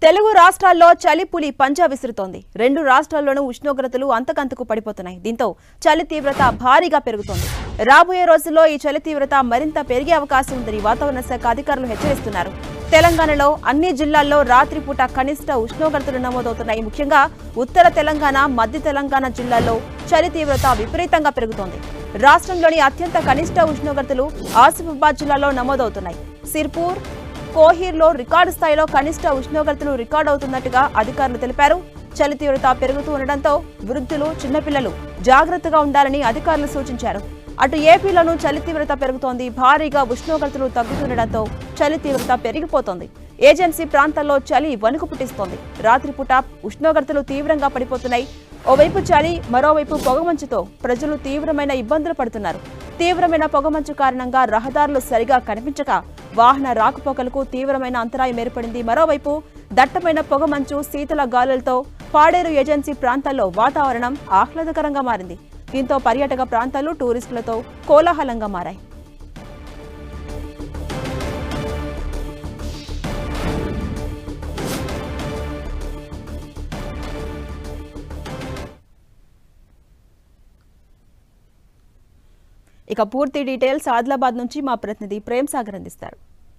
తెలుగు రాష్ట్రాల్లో చలి పులి పంజా విసురుతోంది రెండు రాష్ట్రాల్లోనూ ఉష్ణోగ్రతలు అంతకంతకు పడిపోతున్నాయి దీంతో చలి తీవ్రత భారీగా పెరుగుతోంది రాబోయే రోజుల్లో ఈ చలి తీవ్రత మరింత పెరిగే అవకాశం ఉందని వాతావరణ శాఖ అధికారులు హెచ్చరిస్తున్నారు తెలంగాణలో అన్ని జిల్లాల్లో రాత్రిపూట కనిష్ట ఉష్ణోగ్రతలు నమోదవుతున్నాయి ముఖ్యంగా ఉత్తర తెలంగాణ మధ్య తెలంగాణ జిల్లాల్లో చలి తీవ్రత విపరీతంగా పెరుగుతోంది రాష్ట్రంలోని అత్యంత కనిష్ట ఉష్ణోగ్రతలు ఆసిఫాబాద్ జిల్లాలో నమోదవుతున్నాయి సిర్పూర్ కోహీర్లో రికార్డు స్థాయిలో కనిష్ట ఉష్ణోగ్రతలు రికార్డు అవుతున్నట్టుగా అధికారులు తెలిపారు చలి తీవ్రత పెరుగుతూ ఉండడంతో వృద్ధులు చిన్నపిల్లలు జాగ్రత్తగా ఉండాలని అధికారులు సూచించారు అటు ఏపీలోనూ చలి తీవ్రత పెరుగుతోంది భారీగా ఉష్ణోగ్రతలు తగ్గుతుండడంతో చలి తీవ్రత పెరిగిపోతోంది ఏజెన్సీ ప్రాంతాల్లో చలి వణుకు పుట్టిస్తోంది రాత్రిపూట ఉష్ణోగ్రతలు తీవ్రంగా పడిపోతున్నాయి ఓవైపు చలి మరోవైపు పొగమంచుతో ప్రజలు తీవ్రమైన ఇబ్బందులు పడుతున్నారు తీవ్రమైన పొగమంచు కారణంగా రహదారులు సరిగా కనిపించక వాహన రాకపోకలకు తీవ్రమైన అంతరాయం ఏర్పడింది మరోవైపు దట్టమైన పొగమంచు శీతల గాలులతో పాడేరు ఏజెన్సీ ప్రాంతాల్లో వాతావరణం ఆహ్లాదకరంగా మారింది దీంతో పర్యాటక ప్రాంతాలు టూరిస్టులతో కోలాహలంగా మారాయి ఇక పూర్తి డీటెయిల్స్ ఆదిలాబాద్ నుంచి మా ప్రతినిధి ప్రేమ్ సాగర్ అందిస్తారు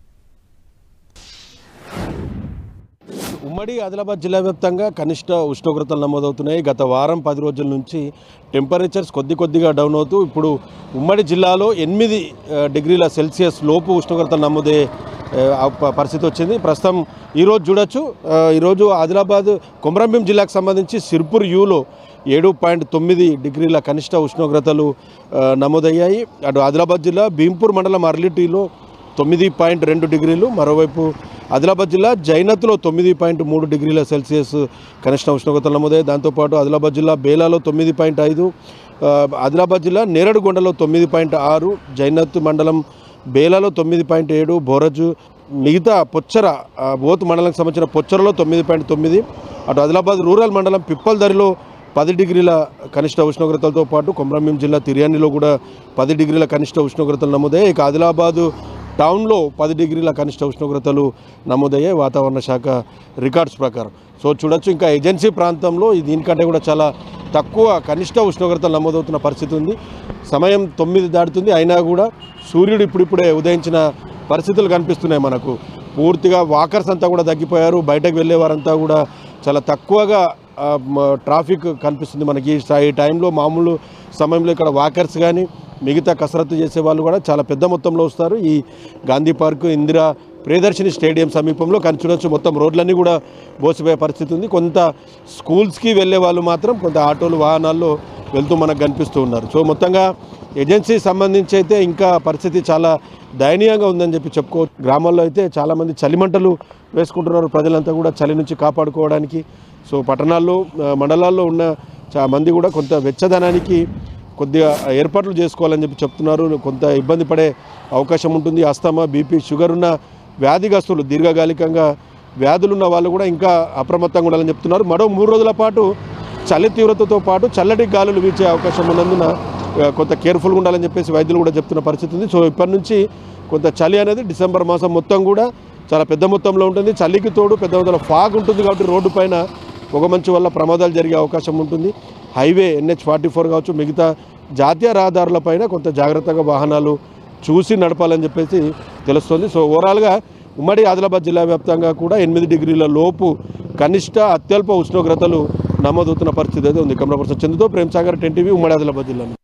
ఉమ్మడి ఆదిలాబాద్ జిల్లా వ్యాప్తంగా కనిష్ట ఉష్ణోగ్రతలు నమోదవుతున్నాయి గత వారం పది రోజుల నుంచి టెంపరేచర్స్ కొద్ది కొద్దిగా డౌన్ అవుతూ ఇప్పుడు ఉమ్మడి జిల్లాలో ఎనిమిది ఆ, డిగ్రీల సెల్సియస్ లోపు ఉష్ణోగ్రతలు నమోదే ఆ, ప- పరిస్థితి వచ్చింది ప్రస్తుతం ఈరోజు చూడొచ్చు ఆ, ఈరోజు ఆదిలాబాద్ కొమరంభీం జిల్లాకు సంబంధించి సిర్పూర్ యూలో ఏడు పాయింట్ తొమ్మిది డిగ్రీల కనిష్ట ఉష్ణోగ్రతలు ఆ, నమోదయ్యాయి అటు ఆదిలాబాద్ జిల్లా భీంపూర్ మండలం అర్లిటీలో తొమ్మిది పాయింట్ రెండు డిగ్రీలు మరోవైపు ఆదిలాబాద్ జిల్లా జైనత్లో తొమ్మిది పాయింట్ మూడు డిగ్రీల సెల్సియస్ కనిష్ట ఉష్ణోగ్రతలు నమోదయ్యాయి దాంతోపాటు ఆదిలాబాద్ జిల్లా బేలాలో తొమ్మిది పాయింట్ ఐదు ఆ, ఆదిలాబాద్ జిల్లా నేరడుగొండలో తొమ్మిది పాయింట్ ఆరు జైనత్ మండలం బేలాలో తొమ్మిది పాయింట్ ఏడు బోరజు మిగతా పొచ్చర ఆ, బోత్ మండలానికి సంబంధించిన పొచ్చరలో తొమ్మిది పాయింట్ తొమ్మిది అటు ఆదిలాబాద్ రూరల్ మండలం పిప్పల్దరిలో పది డిగ్రీల కనిష్ట ఉష్ణోగ్రతలతో పాటు కొమరంభీం జిల్లా తిర్యానిలో కూడా పది డిగ్రీల కనిష్ట ఉష్ణోగ్రతలు నమోదయ్యాయి ఇక ఆదిలాబాదు టౌన్లో పది డిగ్రీల కనిష్ట ఉష్ణోగ్రతలు నమోదయ్యాయి వాతావరణ శాఖ రికార్డ్స్ ప్రకారం సో చూడొచ్చు ఇంకా ఏజెన్సీ ప్రాంతంలో ఈ దీనికంటే కూడా చాలా తక్కువ కనిష్ట ఉష్ణోగ్రతలు నమోదవుతున్న పరిస్థితి ఉంది సమయం తొమ్మిది దాటుతుంది అయినా కూడా సూర్యుడు ఇప్పుడిప్పుడే ఉదయించిన పరిస్థితులు కనిపిస్తున్నాయి మనకు పూర్తిగా వాకర్స్ అంతా కూడా తగ్గిపోయారు బయటకు వెళ్ళే వారంతా కూడా చాలా తక్కువగా ఆ, మ- ట్రాఫిక్ కనిపిస్తుంది మనకి ఈ స- ఈ టైంలో మామూలు సమయంలో ఇక్కడ వాకర్స్ కానీ మిగతా కసరత్తు చేసే వాళ్ళు కూడా చాలా పెద్ద మొత్తంలో వస్తారు ఈ గాంధీ పార్క్ ఇందిరా ప్రియదర్శిని స్టేడియం సమీపంలో కానీ చూడొచ్చు మొత్తం రోడ్లన్నీ కూడా బోసిపోయే పరిస్థితి ఉంది కొంత స్కూల్స్కి వెళ్ళే వాళ్ళు మాత్రం కొంత ఆటోలు వాహనాల్లో వెళ్తూ మనకు కనిపిస్తూ ఉన్నారు సో మొత్తంగా ఏజెన్సీ సంబంధించి అయితే ఇంకా పరిస్థితి చాలా దయనీయంగా ఉందని చెప్పి చెప్పుకోవచ్చు గ్రామాల్లో అయితే చాలామంది చలిమంటలు వేసుకుంటున్నారు ప్రజలంతా కూడా చలి నుంచి కాపాడుకోవడానికి సో పట్టణాల్లో ఆ, మండలాల్లో ఉన్న చా మంది కూడా కొంత వెచ్చదనానికి కొద్దిగా ఏర్పాట్లు చేసుకోవాలని చెప్పి చెప్తున్నారు కొంత ఇబ్బంది పడే అవకాశం ఉంటుంది అస్తమా బీపీ షుగర్ ఉన్న వ్యాధిగ్రస్తులు దీర్ఘకాలికంగా వ్యాధులున్న వాళ్ళు కూడా ఇంకా అప్రమత్తంగా ఉండాలని చెప్తున్నారు మరో మూడు రోజుల పాటు చలి తీవ్రతతో పాటు చల్లటి గాలులు వీచే అవకాశం ఉన్నందున ఆ, కొంత కేర్ఫుల్గా ఉండాలని చెప్పేసి వైద్యులు కూడా చెప్తున్న పరిస్థితి ఉంది సో ఇప్పటి నుంచి కొంత చలి అనేది డిసెంబర్ మాసం మొత్తం కూడా చాలా పెద్ద మొత్తంలో ఉంటుంది చలికి తోడు పెద్ద మొత్తంలో ఫాగ్ ఉంటుంది కాబట్టి రోడ్డు పైన పొగమంచు వల్ల ప్రమాదాలు జరిగే అవకాశం ఉంటుంది హైవే ఎన్హెచ్ ఫార్టీ ఫోర్ కావచ్చు మిగతా జాతీయ రహదారులపైన కొంత జాగ్రత్తగా వాహనాలు చూసి నడపాలని చెప్పేసి తెలుస్తుంది సో ఓవరాల్గా ఉమ్మడి ఆదిలాబాద్ జిల్లా వ్యాప్తంగా కూడా ఎనిమిది డిగ్రీల లోపు కనిష్ట అత్యల్ప ఉష్ణోగ్రతలు నమోదవుతున్న పరిస్థితి అయితే ఉంది కమలా పర్సన్ చందుతో ప్రేమ్ సాగర్ టెన్ టీవీ ఉమ్మడి ఆదిలాబాద్ జిల్లాలో